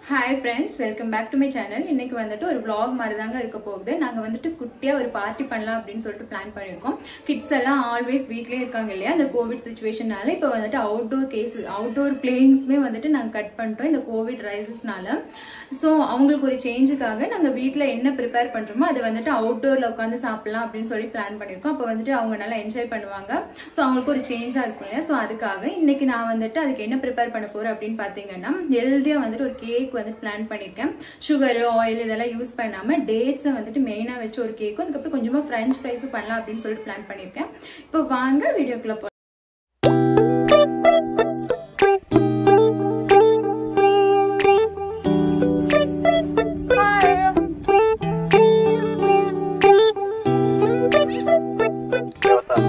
Hi friends welcome back to my channel இன்னைக்கு வந்துட்டு ஒரு vlog மாதிரி தாங்க இருக்க போகுது நாங்கள் வந்துட்டு குட்டியாக ஒரு பார்ட்டி பண்ணலாம் அப்படின்னு சொல்லிட்டு பிளான் பண்ணியிருக்கோம் கிட்ஸ் எல்லாம் ஆல்வேஸ் வீட்லேயே இருக்காங்க இல்லையா அந்த கோவிட் சுச்சுவேஷனால இப்போ வந்துட்டு அவுட்டோர் கேஸ் அவுட்டோர் பிளேயிங்ஸுமே வந்துட்டு நாங்கள் கட் பண்ணிட்டோம் இந்த கோவிட் ரைசஸ்னால ஸோ அவங்களுக்கு ஒரு சேஞ்சுக்காக நாங்கள் வீட்டில் என்ன ப்ரிப்பேர் பண்ணுறோமோ அதை வந்துட்டு அவுட்டோரில் உட்காந்து சாப்பிடலாம் அப்படின்னு சொல்லி பிளான் பண்ணியிருக்கோம் அப்போ வந்துட்டு அவங்க நல்லா என்ஜாய் பண்ணுவாங்க ஸோ அவங்களுக்கு ஒரு சேஞ்சாக இருக்கும் இல்லையா ஸோ அதுக்காக இன்னைக்கு நான் வந்துட்டு அதுக்கு என்ன ப்ரிப்பேர் பண்ண போகிறேன் அப்படின்னு பார்த்தீங்கன்னா ஹெல்த்தியாக வந்துட்டு ஒரு கேக் வந்து பிளான் பண்ணியிருக்கேன் சுகர் ஆயில் இதெல்லாம் யூஸ் பண்ணாமல் டேட்ஸை வந்துட்டு மெயினாக வச்சு ஒரு கேக்கும் அதுக்கப்புறம் கொஞ்சமாக ஃப்ரெஞ்ச் ஃப்ரைஸும் பண்ணலாம் அப்படின்னு சொல்லிட்டு பிளான் பண்ணியிருக்கேன் இப்போ வாங்க வீடியோக்குள்ளே போ Yo, what's up?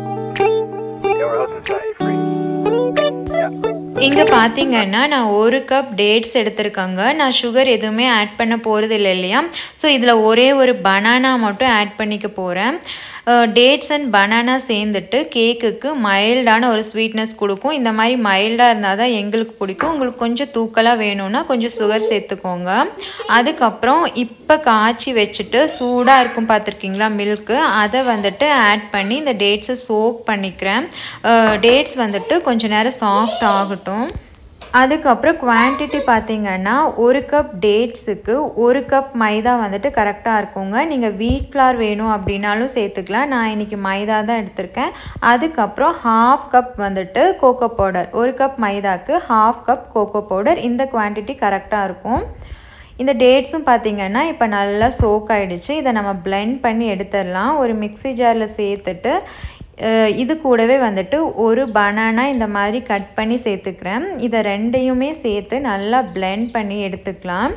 Yeah, we're hosting tonight. Free. Yeah. இங்கே பார்த்தீங்கன்னா நான் ஒரு கப் டேட்ஸ் எடுத்திருக்கேங்க நான் சுகர் எதுவுமே ஆட் பண்ண போகிறது இல்லை இல்லையா ஸோ இதில் ஒரே ஒரு பனானா மட்டும் ஆட் பண்ணிக்க போகிறேன் டேட்ஸ் அண்ட் பனானா சேர்ந்துட்டு கேக்குக்கு மைல்டான ஒரு ஸ்வீட்னஸ் கொடுக்கும் இந்த மாதிரி மைல்டாக இருந்தால் தான் எங்களுக்கு பிடிக்கும் உங்களுக்கு கொஞ்சம் தூக்கலாக வேணும்னா கொஞ்சம் சுகர் சேர்த்துக்கோங்க அதுக்கப்புறம் இப்போ காய்ச்சி வச்சுட்டு சூடாக இருக்கும் பார்த்துருக்கீங்களா மில்க்கு அதை வந்துட்டு ஆட் பண்ணி இந்த டேட்ஸை சோக் பண்ணிக்கிறேன் டேட்ஸ் வந்துட்டு கொஞ்ச நேரம் சாஃப்ட் ஆகட்டும் அதுக்கப்புறம் குவான்டிட்டி பார்த்தீங்கன்னா ஒரு கப் டேட்ஸுக்கு ஒரு கப் மைதா வந்துட்டு கரெக்டாக இருக்குங்க நீங்கள் வீட் ஃப்ளார் வேணும் அப்படின்னாலும் சேர்த்துக்கலாம் நான் இன்றைக்கி மைதா தான் எடுத்திருக்கேன் அதுக்கப்புறம் ஹாஃப் கப் வந்துட்டு கோகோ பவுடர் ஒரு கப் மைதாக்கு ஹாஃப் கப் கோகோ பவுடர் இந்த குவான்டிட்டி கரெக்டாக இருக்கும் இந்த டேட்ஸும் பார்த்தீங்கன்னா இப்போ நல்லா சோக் ஆயிடுச்சு இதை நம்ம blend பண்ணி எடுத்துடலாம் ஒரு மிக்ஸி ஜாரில் சேர்த்துட்டு அஹ், இது கூடவே வந்துட்டு ஒரு பனானா இந்த மாதிரி கட் பண்ணி சேர்த்துக்கிறேன் இதை ரெண்டையுமே சேர்த்து நல்லா blend பண்ணி எடுத்துக்கலாம்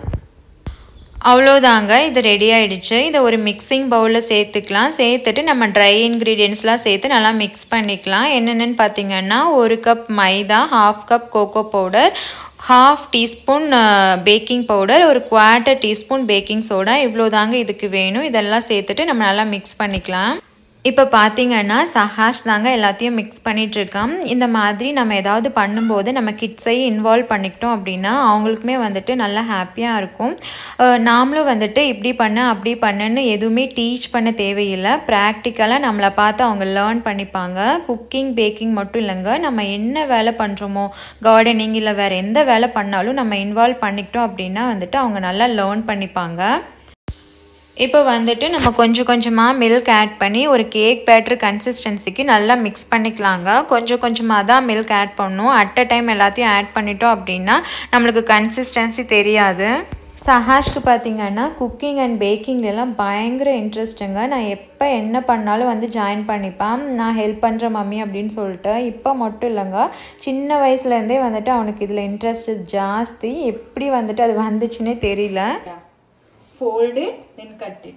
அவ்வளோதாங்க இது ரெடி ஆயிடுச்சு இதை ஒரு மிக்சிங் பவுலில் சேர்த்துக்கலாம் சேர்த்துட்டு நம்ம ட்ரை இன்க்ரீடியன்ஸ்லாம் சேர்த்து நல்லா மிக்ஸ் பண்ணிக்கலாம் என்னென்னு பார்த்தீங்கன்னா ஒரு கப் மைதா half cup cocoa powder half teaspoon baking powder ஒரு குவார்ட்டர் டீஸ்பூன் பேக்கிங் சோடா இவ்வளோ தாங்க இதுக்கு வேணும் இதெல்லாம் சேர்த்துட்டு நம்ம நல்லா மிக்ஸ் பண்ணிக்கலாம் இப்போ பார்த்தீங்கன்னா சஹாஷ் தாங்க எல்லாத்தையும் மிக்ஸ் பண்ணிகிட்ருக்கான் இந்த மாதிரி நம்ம ஏதாவது பண்ணும்போது நம்ம கிட்ஸையும் இன்வால்வ் பண்ணிக்கிட்டோம் அப்படின்னா அவங்களுக்குமே வந்துட்டு நல்லா ஹாப்பியாக இருக்கும் அஹ் நாமளும் வந்துட்டு இப்படி பண்ண அப்படி பண்ணுன்னு எதுவுமே டீச் பண்ண தேவையில்லை ப்ராக்டிக்கலாக நம்மளை பார்த்து அவங்க லேர்ன் பண்ணிப்பாங்க குக்கிங் பேக்கிங் மட்டும் இல்லைங்க நம்ம என்ன வேலை பண்ணுறோமோ கார்டனிங் இல்லை வேறு எந்த வேலை பண்ணாலும் நம்ம இன்வால்வ் பண்ணிக்கிட்டோம் அப்படின்னா வந்துட்டு அவங்க நல்லா லேர்ன் பண்ணிப்பாங்க இப்போ வந்துட்டு நம்ம கொஞ்சம் கொஞ்சமாக மில்க் ஆட் பண்ணி ஒரு கேக் பேட்டர் கன்சிஸ்டன்சிக்கு நல்லா மிக்ஸ் பண்ணிக்கலாங்க கொஞ்சம் கொஞ்சமாக தான் மில்க் ஆட் பண்ணணும் அட் அ டைம் எல்லாத்தையும் ஆட் பண்ணிட்டோம் அப்படின்னா நம்மளுக்கு கன்சிஸ்டன்சி தெரியாது சஹாஷ்க்கு பார்த்தீங்கன்னா குக்கிங் அண்ட் பேக்கிங்லாம் பயங்கர இன்ட்ரெஸ்ட்டுங்க நான் எப்போ என்ன பண்ணாலும் வந்து ஜாயின் பண்ணிப்பான் நான் ஹெல்ப் பண்ணுற மம்மி அப்படின்னு சொல்லிட்டு இப்போ மட்டும் இல்லைங்க சின்ன வயசுலேருந்தே வந்துட்டு அவனுக்கு இதில் இன்ட்ரெஸ்ட் ஜாஸ்தி எப்படி வந்துட்டு அது வந்துச்சுன்னே தெரியல fold it then cut it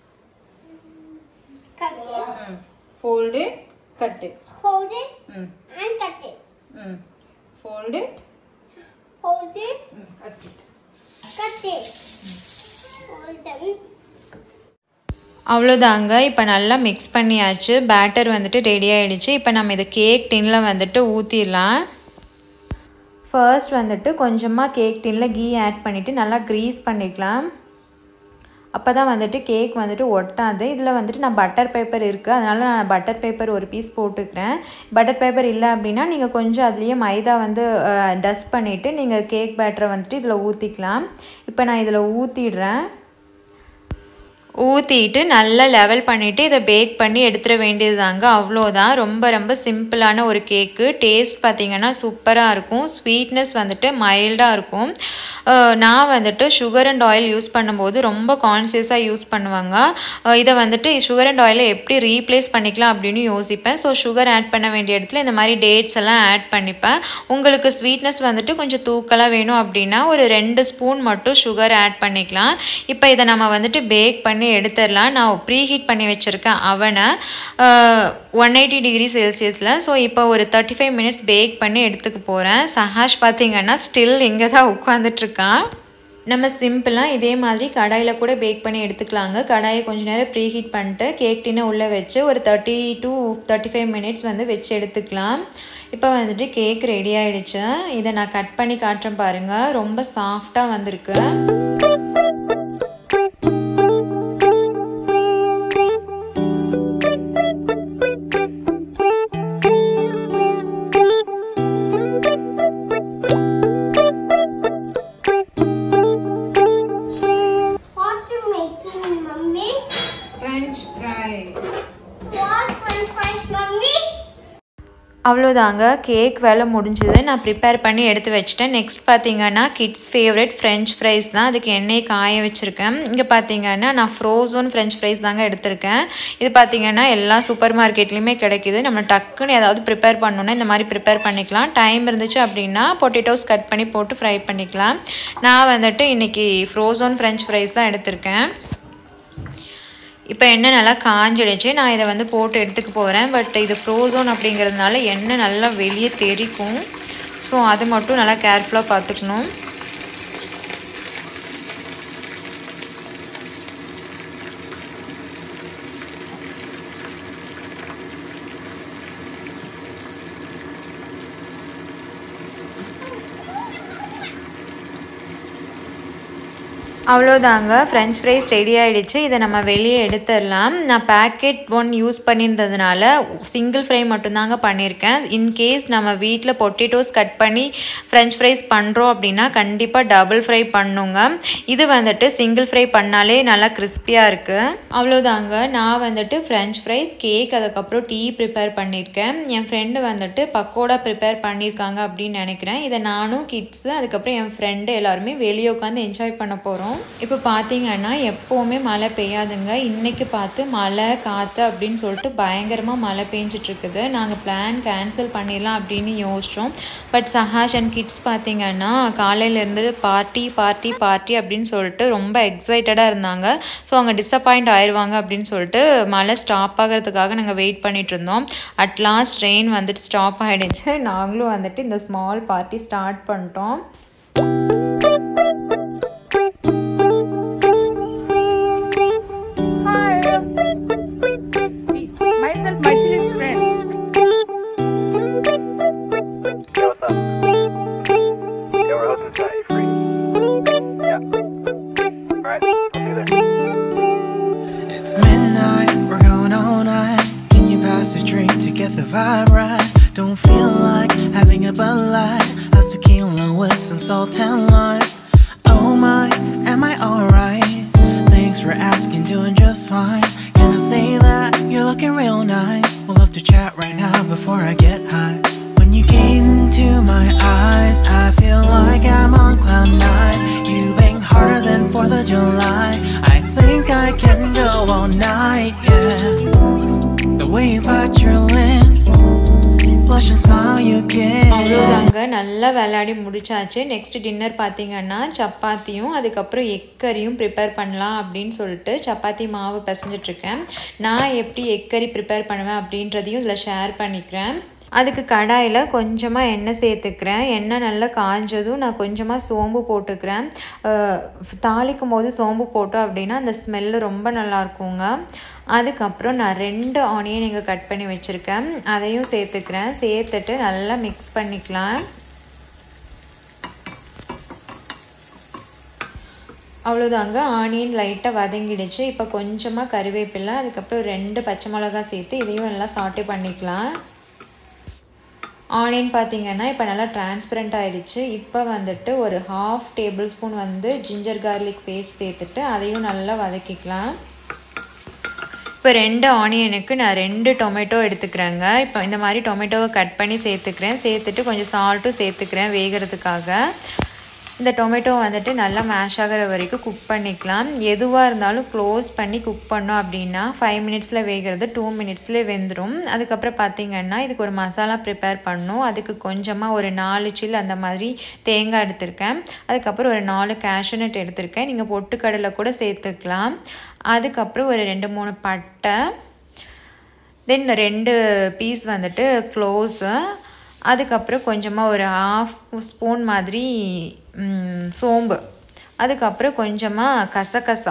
Cut it. mm. fold it cut it Hold it mm. and cut it. Mm. fold it Hold it, mm. cut it cut it. Hold them. அவ்வளோதாங்க இப்போ நல்லா mix பண்ணியாச்சு batter வந்துட்டு ready ஆயிடுச்சு இப்போ நம்ம இதை cake டின்னில் வந்துட்டு ஊற்றிடலாம் ஃபர்ஸ்ட் வந்துட்டு கொஞ்சமாக கேக் டின்னில் கீ ஆட் பண்ணிவிட்டு நல்லா க்ரீஸ் பண்ணிக்கலாம் அப்போ தான் வந்துட்டு கேக் வந்துட்டு ஒட்டாது இதில் வந்துட்டு நான் பட்டர் பேப்பர் இருக்குது அதனால் நான் பட்டர் பேப்பர் ஒரு பீஸ் போட்டுக்கிறேன் பட்டர் பேப்பர் இல்லை அப்படின்னா நீங்கள் கொஞ்சம் அதுலேயே மைதா வந்து டஸ்ட் பண்ணிவிட்டு நீங்கள் கேக் பேட்டரை வந்துட்டு இதில் ஊற்றிக்கலாம் இப்போ நான் இதில் ஊற்றிடுறேன் ஊற்றிட்டு நல்லா லெவல் பண்ணிவிட்டு இதை பேக் பண்ணி எடுத்துட வேண்டியது தாங்க அவ்வளோதான் ரொம்ப ரொம்ப சிம்பிளான ஒரு கேக்கு டேஸ்ட் பார்த்திங்கன்னா சூப்பராக இருக்கும் ஸ்வீட்னஸ் வந்துட்டு மைல்டாக இருக்கும் அஹ் நான் வந்துட்டு சுகர் அண்ட் ஆயில் யூஸ் பண்ணும்போது ரொம்ப கான்சியஸாக யூஸ் பண்ணுவாங்க அஹ் இதை வந்துட்டு சுகர் அண்ட் ஆயிலை எப்படி ரீப்ளேஸ் பண்ணிக்கலாம் அப்படின்னு யோசிப்பேன் ஸோ சுகர் ஆட் பண்ண வேண்டிய இடத்துல இந்த மாதிரி டேட்ஸ் எல்லாம் ஆட் பண்ணிப்பேன் உங்களுக்கு ஸ்வீட்னஸ் வந்துட்டு கொஞ்சம் தூக்கலாக வேணும் அப்படின்னா ஒரு ரெண்டு ஸ்பூன் மட்டும் சுகர் ஆட் பண்ணிக்கலாம் இப்போ இதை நம்ம வந்துட்டு பேக் பண்ணி எடுத்துடலாம் நான் ப்ரீ ஹீட் பண்ணி வச்சுருக்கேன் அவனை ஒன் எயிட்டி டிகிரி செல்சியஸில் ஸோ இப்போ ஒரு தேர்ட்டி ஃபைவ் மினிட்ஸ் பேக் பண்ணி எடுத்துக்க போகிறேன் சஹாஷ் பார்த்தீங்கன்னா ஸ்டில் இங்கே தான் உட்காந்துட்ருக்கான் நம்ம சிம்பிளாக இதே மாதிரி கடாயில் கூட பேக் பண்ணி எடுத்துக்கலாங்க கடாயை கொஞ்ச நேரம் ப்ரீ ஹீட் பண்ணிட்டு கேக் டின்னை உள்ளே வச்சு ஒரு thirty to thirty five minutes வந்து வச்சு எடுத்துக்கலாம் இப்போ வந்துட்டு கேக் ரெடி ஆயிடுச்சு இதை நான் கட் பண்ணி காட்டுறேன் பாருங்கள் ரொம்ப சாஃப்டாக வந்திருக்கு What you making, mummy? French fries What french fries, mummy? அவ்வளோதாங்க கேக் வேலை முடிஞ்சது நான் ப்ரிப்பேர் பண்ணி எடுத்து வச்சிட்டேன் நெக்ஸ்ட் பார்த்தீங்கன்னா கிட்ஸ் ஃபேவரட் ஃப்ரெஞ்ச் ஃப்ரைஸ் தான் அதுக்கு எண்ணெய் காய வச்சுருக்கேன் இங்கே பார்த்தீங்கன்னா நான் ஃப்ரோசன் ஃப்ரெஞ்ச் ஃப்ரைஸ் தாங்க எடுத்திருக்கேன் இது பார்த்தீங்கன்னா எல்லா சூப்பர் மார்க்கெட்லேயுமே கிடைக்குது நம்ம டக்குன்னு ஏதாவது ப்ரிப்பேர் பண்ணணுன்னா இந்த மாதிரி ப்ரிப்பேர் பண்ணிக்கலாம் டைம் இருந்துச்சு அப்படின்னா பொட்டேட்டோஸ் கட் பண்ணி போட்டு ஃப்ரை பண்ணிக்கலாம் நான் வந்துட்டு இன்றைக்கி ஃப்ரோசன் ஃப்ரெஞ்ச் ஃப்ரைஸ் தான் எடுத்திருக்கேன் இப்போ எண்ணெய் நல்லா காஞ்சிடுச்சு நான் இதை வந்து போட்டு எடுத்துக்க போகிறேன் பட் இது ஃப்ரோசோன் அப்படிங்கிறதுனால எண்ணெய் நல்லா வெளியே தெரிக்கும் ஸோ அது மட்டும் நல்லா கேர்ஃபுல்லாக பார்த்துக்கணும் அவ்வளோதாங்க ஃப்ரெஞ்ச் ஃப்ரைஸ் ரெடி ஆகிடுச்சு இதை நம்ம வெளியே எடுத்துடலாம் நான் பேக்கெட் ஒன் யூஸ் பண்ணியிருந்ததுனால சிங்கிள் ஃப்ரை மட்டும்தாங்க பண்ணியிருக்கேன் இன்கேஸ் நம்ம வீட்டில் பொட்டேட்டோஸ் கட் பண்ணி ஃப்ரெஞ்ச் ஃப்ரைஸ் பண்ணுறோம் அப்படின்னா கண்டிப்பாக டபுள் ஃப்ரை பண்ணுங்க இது வந்துட்டு சிங்கிள் ஃப்ரை பண்ணாலே நல்லா கிறிஸ்பியாக இருக்குது அவ்வளோதாங்க நான் வந்துட்டு ஃப்ரெஞ்ச் ஃப்ரைஸ் கேக் அதுக்கப்புறம் டீ ப்ரிப்பேர் பண்ணியிருக்கேன் என் ஃப்ரெண்டு வந்துட்டு பக்கோடா ப்ரிப்பேர் பண்ணியிருக்காங்க அப்படின்னு நினைக்கிறேன் இதை நானும் கிட்ஸு அதுக்கப்புறம் என் ஃப்ரெண்டு எல்லாருமே வெளியே உட்காந்து என்ஜாய் பண்ண போகிறோம் இப்போ பார்த்தீங்கன்னா எப்போவுமே மழை பெய்யாதுங்க இன்னைக்கு பார்த்து மழை காற்று அப்படின்னு சொல்லிட்டு பயங்கரமாக மழை பெஞ்சிட்டு இருக்குது நாங்கள் பிளான் கேன்சல் பண்ணிடலாம் அப்படின்னு யோசிச்சோம் பட் சஹாஷ் அண்ட் கிட்ஸ் பார்த்தீங்கன்னா காலையிலேருந்து பார்ட்டி பார்ட்டி பார்ட்டி அப்படின்னு சொல்லிட்டு ரொம்ப எக்ஸைட்டடாக இருந்தாங்க ஸோ அவங்க டிசப்பாயிண்ட் ஆயிடுவாங்க அப்படின்னு சொல்லிட்டு மழை ஸ்டாப் ஆகிறதுக்காக நாங்கள் வெயிட் பண்ணிட்டு இருந்தோம் அட் லாஸ்ட் ரெயின் வந்துட்டு ஸ்டாப் ஆகிடுச்சு நாங்களும் வந்துட்டு இந்த ஸ்மால் பார்ட்டி ஸ்டார்ட் பண்ணிட்டோம் myself Majli's friend Yo, what's up? Yeah, we're hosting tonight. You free? Yeah. Alright, I'll see you there. It's midnight, we're going all night. Can you pass a drink to get the vibe right? Don't feel like having a Bud Light. How's tequila with some salt and lime? Oh my, am I alright? Thanks for asking, doing just fine. Can I say that you're looking real nice? We'll love to chat right now before I get high. When you gaze into my eyes, I feel like I'm on cloud nine. You bang harder than 4th of July. I think I can go all night, yeah. The way you bite your lips, blush and smile you give. அவ்வளோதாங்க நல்லா விளையாடி முடிச்சாச்சு next dinner பார்த்தீங்கன்னா சப்பாத்தியும் அதுக்கப்புறம் எக்கரியும் prepare பண்ணலாம் அப்படின்னு சொல்லிட்டு சப்பாத்தி மாவு பிசைஞ்சிட்ருக்கேன் நான் எப்படி எக்கரி ப்ரிப்பேர் பண்ணுவேன் அப்படின்றதையும் இதில் ஷேர் பண்ணிக்கிறேன் அதுக்கு கடாயில் கொஞ்சமாக எண்ணெய் சேர்த்துக்கிறேன் எண்ணெய் நல்லா காஞ்சதும் நான் கொஞ்சமாக சோம்பு போட்டுக்கிறேன் அஹ் தாளிக்கும் போது சோம்பு போட்டோம் அப்படின்னா அந்த ஸ்மெல்லு ரொம்ப நல்லா இருக்குங்க அதுக்கப்புறம் நான் ரெண்டு ஆனியன் இங்கே கட் பண்ணி வச்சுருக்கேன் அதையும் சேர்த்துக்கிறேன் சேர்த்துட்டு நல்லா மிக்ஸ் பண்ணிக்கலாம் அவ்வளோதாங்க ஆனியன் லைட்டாக வதங்கிடுச்சு இப்போ கொஞ்சமாக கருவேப்பிலை அதுக்கப்புறம் ரெண்டு பச்சை மிளகா சேர்த்து இதையும் நல்லா சாட்டே பண்ணிக்கலாம் ஆனியன் பார்த்தீங்கன்னா இப்போ நல்லா டிரான்ஸ்பரண்ட் ஆயிடுச்சு இப்போ வந்துட்டு ஒரு ஹாஃப் டேபிள் ஸ்பூன் வந்து ஜிஞ்சர் கார்லிக் பேஸ்ட் சேர்த்துட்டு அதையும் நல்லா வதக்கிக்கலாம் இப்போ ரெண்டு ஆனியனுக்கு நான் ரெண்டு டொமேட்டோ எடுத்துக்கிறேங்க இப்போ இந்த மாதிரி டொமேட்டோவை கட் பண்ணி சேர்த்துக்கிறேன் சேர்த்துட்டு கொஞ்சம் சால்ட்டும் சேர்த்துக்கிறேன் வேகிறதுக்காக இந்த டொமேட்டோ வந்துட்டு நல்லா மேஷ் ஆகிற வரைக்கும் குக் பண்ணிக்கலாம் எதுவாக இருந்தாலும் க்ளோஸ் பண்ணி குக் பண்ணோம் அப்படின்னா ஃபைவ் மினிட்ஸில் வேகிறது டூ மினிட்ஸ்லேயே வெந்துடும் அதுக்கப்புறம் பார்த்திங்கன்னா இதுக்கு ஒரு மசாலா ப்ரிப்பேர் பண்ணணும் அதுக்கு கொஞ்சமாக ஒரு நாலு சில் அந்த மாதிரி தேங்காய் எடுத்திருக்கேன் அதுக்கப்புறம் ஒரு நாலு கேஷ்யூநட் எடுத்திருக்கேன் நீங்கள் பொட்டுக்கடலை கூட சேர்த்துக்கலாம் அதுக்கப்புறம் ஒரு ரெண்டு மூணு பட்டை தென் ரெண்டு பீஸ் வந்துட்டு க்ளோஸு அதுக்கப்புறம் கொஞ்சமாக ஒரு ஆஃப் ஸ்பூன் மாதிரி ம், சோம்பு அதுக்கப்புறம் கொஞ்சமாக கசகசா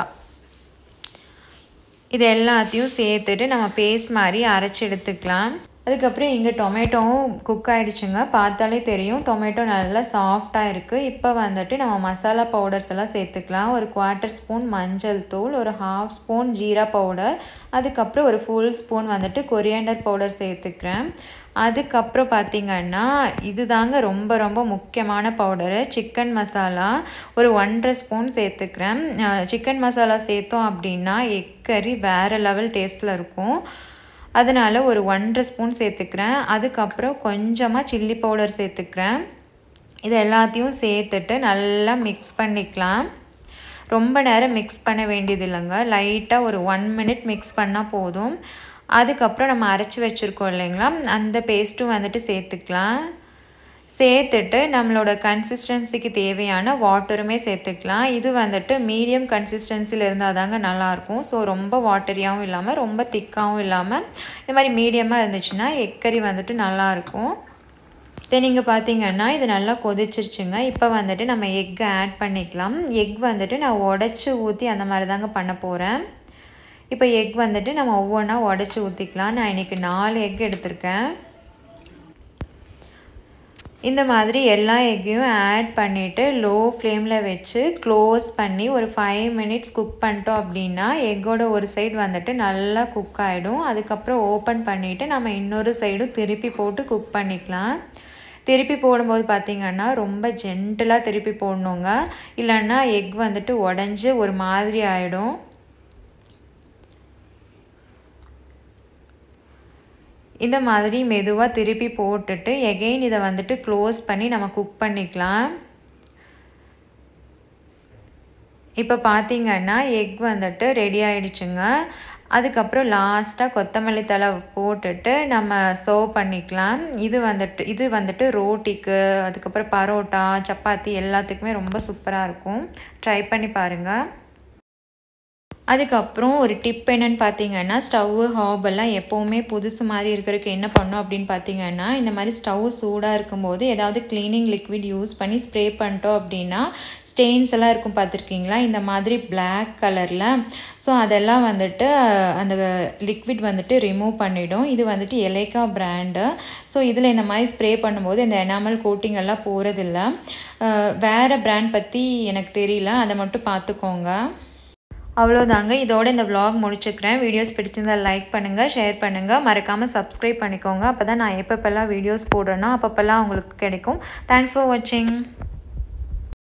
இது எல்லாத்தையும் சேர்த்துட்டு நம்ம பேஸ்ட் மாதிரி அரைச்சி எடுத்துக்கலாம் அதுக்கப்புறம் இங்கே டொமேட்டோவும் குக் ஆகிடுச்சுங்க பார்த்தாலே தெரியும் டொமேட்டோ நல்லா சாஃப்டாக இருக்குது இப்போ வந்துட்டு நம்ம மசாலா பவுடர்ஸ் எல்லாம் சேர்த்துக்கலாம் ஒரு குவார்ட்டர் ஸ்பூன் மஞ்சள் தூள் ஒரு ஹாஃப் ஸ்பூன் ஜீரா பவுடர் அதுக்கப்புறம் ஒரு ஃபுல் ஸ்பூன் வந்துட்டு கொரியாண்டர் பவுடர் சேர்த்துக்கிறேன் அதுக்கப்புறம் பார்த்திங்கன்னா இது தாங்க ரொம்ப ரொம்ப முக்கியமான பவுடரு சிக்கன் மசாலா ஒரு ஒன்றரை ஸ்பூன் சேர்த்துக்கிறேன் சிக்கன் மசாலா சேர்த்தோம் அப்படின்னா எக் கறி வேறு லெவல் டேஸ்ட்டில் இருக்கும் அதனால் ஒரு ஒன்றரை ஸ்பூன் சேர்த்துக்கிறேன் அதுக்கப்புறம் கொஞ்சமாக சில்லி பவுடர் சேர்த்துக்கிறேன் இது எல்லாத்தையும் சேர்த்துட்டு நல்லா மிக்ஸ் பண்ணிக்கலாம் ரொம்ப நேரம் மிக்ஸ் பண்ண வேண்டியது இல்லைங்க லைட்டாக ஒரு ஒன் மினிட் மிக்ஸ் பண்ணால் போதும் அதுக்கப்புறம் நம்ம அரைச்சி வச்சுருக்கோம் இல்லைங்களா அந்த பேஸ்ட்டும் வந்துட்டு சேர்த்துக்கலாம் சேர்த்துட்டு நம்மளோட கன்சிஸ்டன்சிக்கு தேவையான வாட்டருமே சேர்த்துக்கலாம் இது வந்துட்டு மீடியம் கன்சிஸ்டன்சியில் இருந்தால் தாங்க நல்லாயிருக்கும் ஸோ ரொம்ப வாட்டரியாகவும் இல்லாமல் ரொம்ப திக்காகவும் இல்லாமல் இந்த மாதிரி மீடியமாக இருந்துச்சுன்னா எக்கறி வந்துட்டு நல்லாயிருக்கும் தென் நீங்கள் பார்த்தீங்கன்னா இது நல்லா கொதிச்சிருச்சுங்க இப்போ வந்துட்டு நம்ம எக்கை ஆட் பண்ணிக்கலாம் எக் வந்துட்டு நான் உடச்சி ஊற்றி அந்த மாதிரி தாங்க பண்ண போகிறேன் இப்போ எக் வந்துட்டு நம்ம ஒவ்வொன்றா உடச்சி ஊற்றிக்கலாம் நான் இன்றைக்கி நாலு எக் எடுத்திருக்கேன் இந்த மாதிரி எல்லா எக்கையும் ஆட் பண்ணிவிட்டு லோ ஃப்ளேமில் வச்சு க்ளோஸ் பண்ணி ஒரு ஃபைவ் மினிட்ஸ் குக் பண்ணிட்டோம் அப்படின்னா எக்கோட ஒரு சைடு வந்துட்டு நல்லா குக் ஆகிடும் அதுக்கப்புறம் ஓப்பன் பண்ணிவிட்டு நம்ம இன்னொரு சைடும் திருப்பி போட்டு குக் பண்ணிக்கலாம் திருப்பி போடும்போது பார்த்திங்கன்னா ரொம்ப ஜென்டலாக திருப்பி போடணுங்க இல்லைன்னா எக் வந்துட்டு உடஞ்சி ஒரு மாதிரி ஆகிடும் இந்த மாதிரி மெதுவாக திருப்பி போட்டுட்டு எகெயின் இதை வந்துட்டு க்ளோஸ் பண்ணி நம்ம குக் பண்ணிக்கலாம் இப்போ பார்த்திங்கன்னா எக் வந்துட்டு ரெடி ஆகிடுச்சுங்க அதுக்கப்புறம் லாஸ்ட்டாக கொத்தமல்லி தலை போட்டுட்டு நம்ம சர்வ் பண்ணிக்கலாம் இது வந்துட்டு இது வந்துட்டு ரோட்டிக்கு அதுக்கப்புறம் பரோட்டா சப்பாத்தி எல்லாத்துக்குமே ரொம்ப சூப்பராக இருக்கும் ட்ரை பண்ணி பாருங்கள் அதுக்கப்புறம் ஒரு டிப் என்னன்னு பார்த்தீங்கன்னா ஸ்டவ்வு ஹாபெல்லாம் எப்போவுமே புதுசு மாதிரி இருக்கிறதுக்கு என்ன பண்ணோம் அப்படின்னு பார்த்தீங்கன்னா இந்த மாதிரி ஸ்டவ் சூடாக இருக்கும்போது ஏதாவது க்ளீனிங் லிக்விட் யூஸ் பண்ணி ஸ்ப்ரே பண்ணிட்டோம் அப்படின்னா ஸ்டெயின்ஸ் எல்லாம் இருக்கும் பார்த்துருக்கீங்களா இந்த மாதிரி பிளாக் கலரில் ஸோ அதெல்லாம் வந்துட்டு அந்த லிக்விட் வந்துட்டு ரிமூவ் பண்ணிடும் இது வந்துட்டு எலேக்கா பிராண்டு ஸோ இதில் இந்த மாதிரி ஸ்ப்ரே பண்ணும்போது இந்த எனாமல் கோட்டிங் எல்லாம் போகிறதில்ல வேறு பிராண்ட் பற்றி எனக்கு தெரியல அதை மட்டும் பார்த்துக்கோங்க அவ்வளோதாங்க இதோட இந்த vlog முடிச்சுக்கிறேன் வீடியோஸ் பிடிச்சிருந்தா லைக் பண்ணுங்கள் ஷேர் பண்ணுங்கள் மறக்காமல் சப்ஸ்கிரைப் பண்ணிக்கோங்க அப்போ தான் நான் எப்பப்பெல்லாம் வீடியோஸ் போடுறேனோ அப்பப்பெல்லாம் உங்களுக்கு கிடைக்கும் தேங்க்ஸ் ஃபார் வாட்சிங்